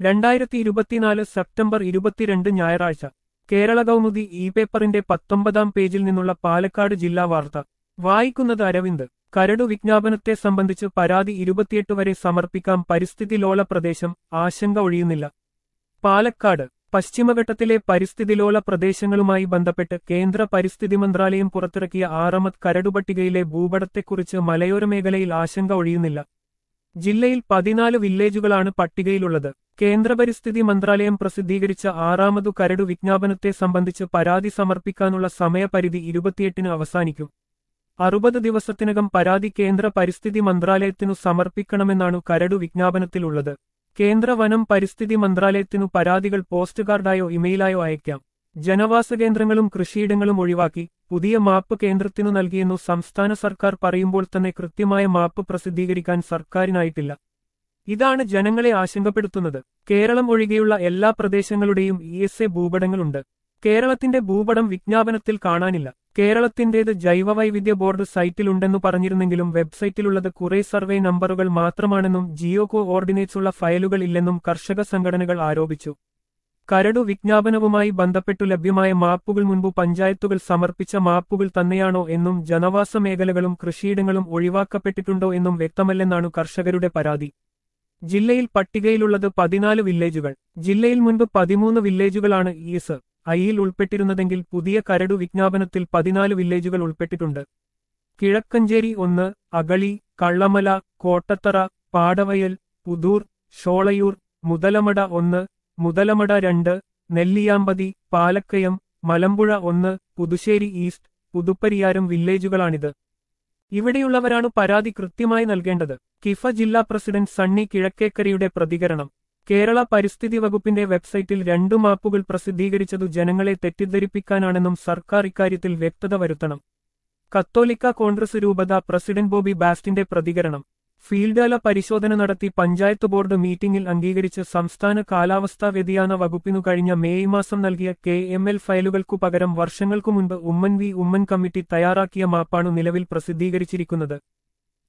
രണ്ടായിരത്തി ഇരുപത്തിനാല് സെപ്റ്റംബർ ഇരുപത്തിരണ്ട് ഞായറാഴ്ച കേരള കൗമുദി ഇ പേപ്പറിന്റെ പത്തൊമ്പതാം പേജിൽ നിന്നുള്ള പാലക്കാട് ജില്ലാ വാർത്ത വായിക്കുന്നത് അരവിന്ദ് കരടു വിജ്ഞാപനത്തെ സംബന്ധിച്ച് പരാതി ഇരുപത്തിയെട്ട് വരെ സമർപ്പിക്കാം പരിസ്ഥിതി ലോല പ്രദേശം ആശങ്ക ഒഴിയുന്നില്ല പാലക്കാട് പശ്ചിമഘട്ടത്തിലെ പരിസ്ഥിതിലോല പ്രദേശങ്ങളുമായി ബന്ധപ്പെട്ട് കേന്ദ്ര പരിസ്ഥിതി മന്ത്രാലയം പുറത്തിറക്കിയ ആറാമത് കരടുപട്ടികയിലെ ഭൂപടത്തെക്കുറിച്ച് മലയോര മേഖലയിൽ ആശങ്ക ഒഴിയുന്നില്ല ജില്ലയിൽ പതിനാല് വില്ലേജുകളാണ് പട്ടികയിലുള്ളത് കേന്ദ്ര പരിസ്ഥിതി മന്ത്രാലയം പ്രസിദ്ധീകരിച്ച ആറാമതു കരടു വിജ്ഞാപനത്തെ സംബന്ധിച്ച് പരാതി സമർപ്പിക്കാനുള്ള സമയപരിധി ഇരുപത്തിയെട്ടിന് അവസാനിക്കും അറുപത് ദിവസത്തിനകം പരാതി കേന്ദ്ര പരിസ്ഥിതി മന്ത്രാലയത്തിനു സമർപ്പിക്കണമെന്നാണ് കരടു വിജ്ഞാപനത്തിലുള്ളത് കേന്ദ്ര വനം പരിസ്ഥിതി മന്ത്രാലയത്തിനു പരാതികൾ പോസ്റ്റ് കാർഡായോ ഇമെയിലായോ അയക്കാം ജനവാസ കേന്ദ്രങ്ങളും കൃഷിയിടങ്ങളും ഒഴിവാക്കി പുതിയ മാപ്പ് കേന്ദ്രത്തിനു നൽകിയെന്നു സംസ്ഥാന സർക്കാർ പറയുമ്പോൾ തന്നെ കൃത്യമായ മാപ്പ് പ്രസിദ്ധീകരിക്കാൻ സർക്കാരിനായിട്ടില്ല ഇതാണ് ജനങ്ങളെ ആശങ്കപ്പെടുത്തുന്നത് കേരളം ഒഴികെയുള്ള എല്ലാ പ്രദേശങ്ങളുടെയും ഇ എസ് എ ഭൂപടങ്ങളുണ്ട് കേരളത്തിന്റെ ഭൂപടം വിജ്ഞാപനത്തിൽ കാണാനില്ല കേരളത്തിന്റേത് ജൈവവൈവിധ്യ ബോർഡ് സൈറ്റിലുണ്ടെന്നു പറഞ്ഞിരുന്നെങ്കിലും വെബ്സൈറ്റിലുള്ളത് കുറെ സർവേ നമ്പറുകൾ മാത്രമാണെന്നും ജിയോ കോ ഓർഡിനേറ്റ്സുള്ള ഫയലുകൾ ഇല്ലെന്നും കർഷക സംഘടനകൾ ആരോപിച്ചു കരടു വിജ്ഞാപനവുമായി ബന്ധപ്പെട്ടു ലഭ്യമായ മാപ്പുകൾ മുൻപ് പഞ്ചായത്തുകൾ സമർപ്പിച്ച മാപ്പുകൾ തന്നെയാണോ എന്നും ജനവാസ മേഖലകളും കൃഷിയിടങ്ങളും ഒഴിവാക്കപ്പെട്ടിട്ടുണ്ടോ എന്നും വ്യക്തമല്ലെന്നാണ് കർഷകരുടെ പരാതി ജില്ലയിൽ പട്ടികയിലുള്ളത് പതിനാല് വില്ലേജുകൾ ജില്ലയിൽ മുൻപ് പതിമൂന്ന് വില്ലേജുകളാണ് ഇഎസ് ഐയിൽ ഉൾപ്പെട്ടിരുന്നതെങ്കിൽ പുതിയ കരടു വിജ്ഞാപനത്തിൽ പതിനാല് വില്ലേജുകൾ ഉൾപ്പെട്ടിട്ടുണ്ട് കിഴക്കഞ്ചേരി ഒന്ന് അകളി കള്ളമല കോട്ടത്തറ പാടവയൽ പുതൂർ ഷോളയൂർ മുതലമട ഒന്ന് മുതലമട രണ്ട് നെല്ലിയാമ്പതി പാലക്കയം മലമ്പുഴ ഒന്ന് പുതുശ്ശേരി ഈസ്റ്റ് പുതുപ്പരിയാരം വില്ലേജുകളാണിത് ഇവിടെയുള്ളവരാണ് പരാതി കൃത്യമായി നൽകേണ്ടത് കിഫ ജില്ലാ പ്രസിഡന്റ് സണ്ണി കിഴക്കേക്കരയുടെ പ്രതികരണം കേരള പരിസ്ഥിതി വകുപ്പിന്റെ വെബ്സൈറ്റിൽ രണ്ടു മാപ്പുകൾ പ്രസിദ്ധീകരിച്ചതു ജനങ്ങളെ തെറ്റിദ്ധരിപ്പിക്കാനാണെന്നും സർക്കാർ ഇക്കാര്യത്തിൽ വ്യക്തത വരുത്തണം കത്തോലിക്ക കോൺഗ്രസ് രൂപത പ്രസിഡന്റ് ബോബി ബാസ്റ്റിന്റെ പ്രതികരണം ഫീൽഡ്തല പരിശോധന നടത്തി പഞ്ചായത്ത് ബോർഡ് മീറ്റിംഗിൽ അംഗീകരിച്ച് സംസ്ഥാന കാലാവസ്ഥാ വ്യതിയാന വകുപ്പിനു കഴിഞ്ഞ മേയ് മാസം നൽകിയ കെ എം എൽ ഫയലുകൾക്കു പകരം വർഷങ്ങൾക്കു മുൻപ് ഉമ്മൻ വി ഉമ്മൻ കമ്മിറ്റി തയ്യാറാക്കിയ മാപ്പാണു നിലവിൽ പ്രസിദ്ധീകരിച്ചിരിക്കുന്നത്